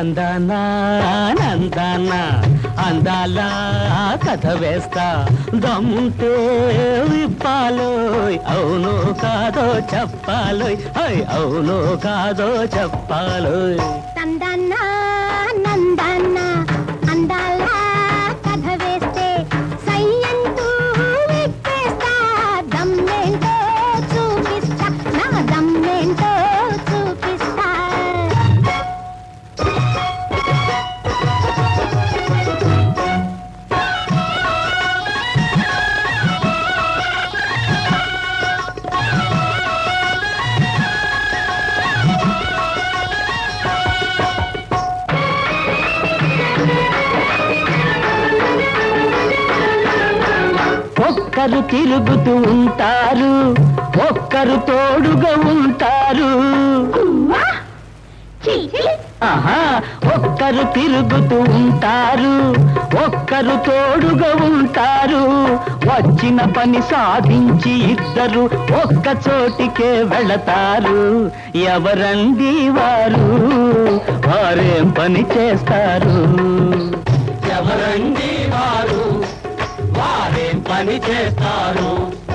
తందానా నందానా అందాల కథ వేస్తా దమ్ముంటే విప్పాలోయ్ అవును కాదో చెప్పాలోయ్ హై అవును కాదో చెప్పాలోయ్ తందన్న నందన్న అందాల కథ వేస్తే సయ్యంటూ విప్పేస్తా దమ్మేంటో చూపిస్తా నా దమ్మేంటో చూపిస్తా ఒక్కరు తిరుగుతూ ఉంటారు ఒక్కరు తోడుగా ఉంటారు చీ, చీ. ఆహా ఒక్కరు తిరుగుతూ ఉంటారు ఒక్కరు తోడుగా ఉంటారు వచ్చిన పని సాధించి ఇద్దరు ఒక్క చోటికే వెళతారు ఎవరండి వారు వారేం పని చేస్తారు ఎవరండి వారు వారేం పని చేస్తారు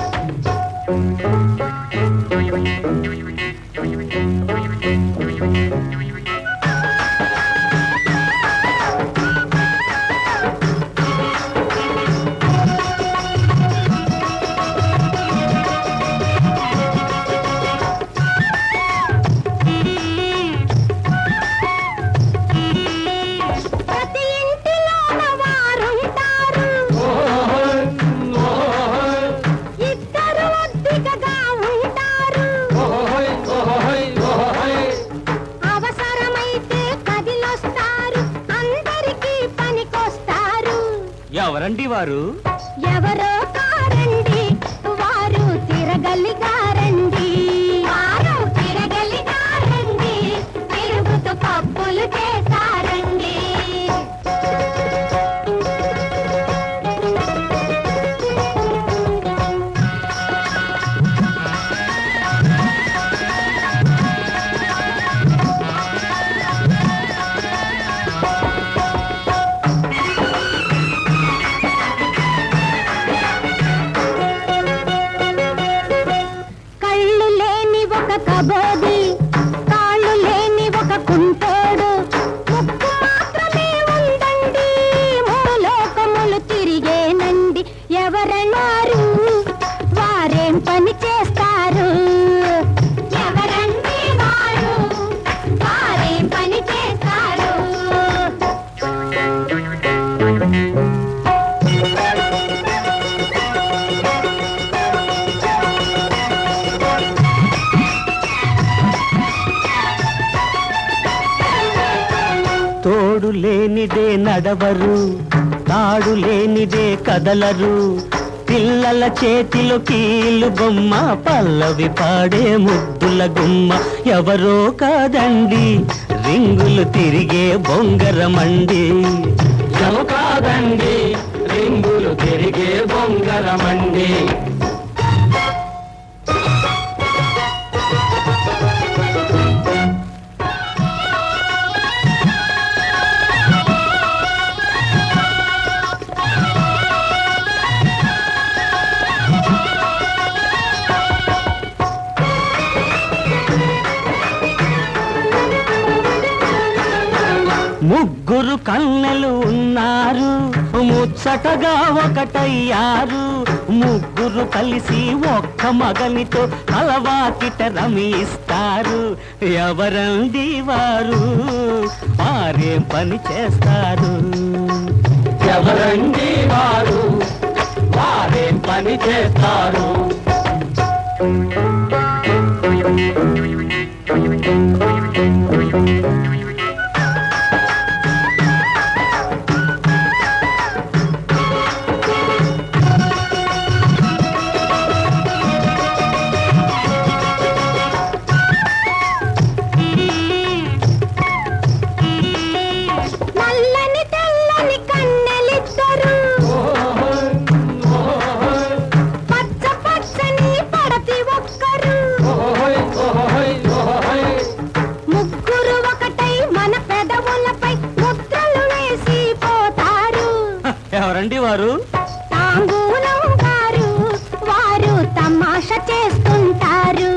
ప్రతి ఇంటిలోన వారుంటారు ఇద్దరు ఒద్దికగా ఉంటారు అవసరమైతే కదిలొస్తారు అందరికీ పనికొస్తారు ఎవరండి వారు ఎవరో కారండి వారు తిరగలిగారండి వారు తిరగలిగారండి తిరుగుతూ పప్పులు చేశారండి కళ్ళు లేని ఒక కబోది కాళ్ళు లేని ఒక కుంటోడు ముక్కు మాత్రమే ఉందండి మూలోకములు తిరిగేనండి ఎవరన్నారు వారేం పని చేస్తారు ఎవరండి వారు వారేం పని చేస్తారు తోడు లేనిదే నడవరు తాడు లేనిదే కదలరు పిల్లల చేతిలో కీలు బొమ్మ పల్లవి పాడే ముద్దుల గుమ్మ ఎవరో కాదండి రింగులు తిరిగే బొంగరమండి ఎవరు కాదండి రింగులు తిరిగే బొంగరమండి ముగ్గురు కన్నెలు ఉన్నారు ముచ్చటగా ఒకటయ్యారు ముగ్గురు కలిసి ఒక్క మగనితో అలవాకిట రమిస్తారు ఎవరండి వారు వారేం పని చేస్తారు ఎవరండి వారు వారేం పని చేస్తారు నల్లని తెల్లని కన్నెలిద్దరు పచ్చ పచ్చని పడతి ఒక్కరు ముగ్గురు ఒకటై ఎవరండి వారు తాంబూలం గారు వారు తమాషా చేస్తుంటారు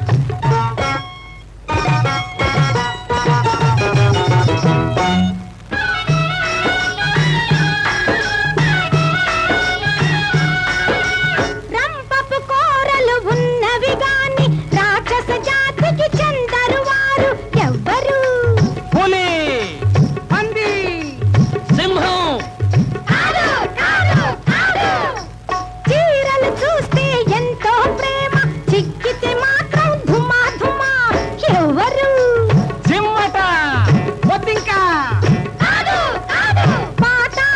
రంపపు కోరలు ఉన్నవి గాని రాక్షస జాతికి చెందరు వారు ఎవ్వరు పులి పంది సింహం కాదు, కాదు, కాదు. చీరలు చూస్తే ఎంతో ప్రేమ చిక్కితే మాత్రం ధుమా ధుమా ఎవరు చిమ్మట పొత్తింకా కాదు, కాదు.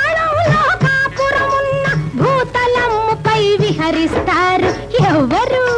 పాతాళంలో కాపురమున్న భూతలమ్ముపై విహరిస్తారు ఎవరు